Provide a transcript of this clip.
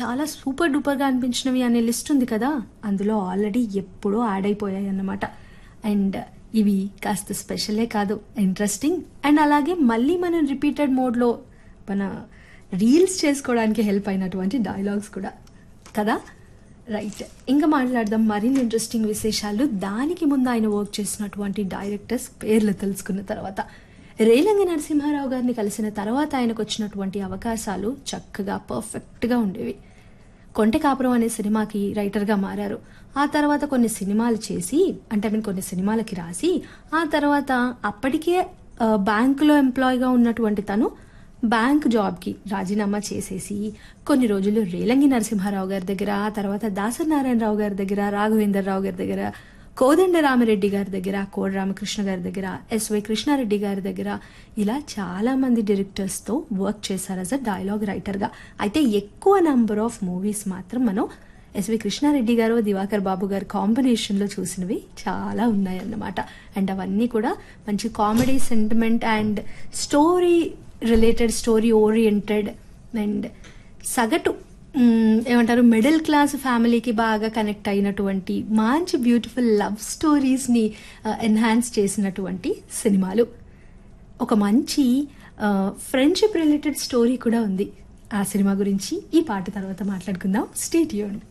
చాలా సూపర్ డూపర్గా అనిపించినవి అనే లిస్ట్ ఉంది కదా అందులో ఆల్రెడీ ఎప్పుడో యాడ్ అయిపోయాయి అన్నమాట అండ్ ఇవి కాస్త స్పెషలే కాదు ఇంట్రెస్టింగ్ అండ్ అలాగే మళ్ళీ మనం రిపీటెడ్ మోడ్లో మన రీల్స్ చేసుకోవడానికి హెల్ప్ అయినటువంటి డైలాగ్స్ కూడా కదా రైట్ ఇంకా మాట్లాడదాం మరిన్ని ఇంట్రెస్టింగ్ విశేషాలు దానికి ముందు ఆయన వర్క్ చేసినటువంటి డైరెక్టర్స్ పేర్లు తెలుసుకున్న తర్వాత రేలంగి నరసింహారావు గారిని కలిసిన తర్వాత ఆయనకు వచ్చినటువంటి అవకాశాలు చక్కగా పర్ఫెక్ట్గా ఉండేవి కొంటె కాపురం అనే సినిమాకి రైటర్గా మారారు ఆ తర్వాత కొన్ని సినిమాలు చేసి అంటే మీన్ కొన్ని సినిమాలకి రాసి ఆ తర్వాత అప్పటికే ఆ, బ్యాంకులో ఎంప్లాయ్గా ఉన్నటువంటి తను బ్యాంక్ జాబ్కి రాజీనామా చేసేసి కొన్ని రోజులు రేలంగి నరసింహారావు గారి దగ్గర ఆ తర్వాత దాసరి నారాయణరావు గారి దగ్గర రాఘవేంద్రరావు గారి దగ్గర కోదండ రామిరెడ్డి గారి దగ్గర కోడి రామకృష్ణ గారి దగ్గర ఎస్వై కృష్ణారెడ్డి గారి దగ్గర ఇలా చాలా మంది డైరెక్టర్స్తో వర్క్ చేశారు యాజ్ అ డైలాగ్ రైటర్గా అయితే ఎక్కువ నంబర్ ఆఫ్ మూవీస్ మాత్రం మనం ఎస్వి కృష్ణారెడ్డి గారు దివాకర్ బాబు గారి కాంబినేషన్లో చూసినవి చాలా ఉన్నాయన్నమాట అండ్ అవన్నీ కూడా మంచి comedy sentiment and story related story oriented and సగటు మ్, ఏమంటారు మిడిల్ క్లాస్ ఫ్యామిలీకి బాగా కనెక్ట్ అయినటువంటి మంచి బ్యూటిఫుల్ లవ్ స్టోరీస్ని ఎన్హాన్స్ చేసినటువంటి సినిమాలు ఒక మంచి ఫ్రెండ్షిప్ రిలేటెడ్ స్టోరీ కూడా ఉంది ఆ సినిమా గురించి ఈ పాట తర్వాత మాట్లాడుకుందాం స్టేట్ యూన్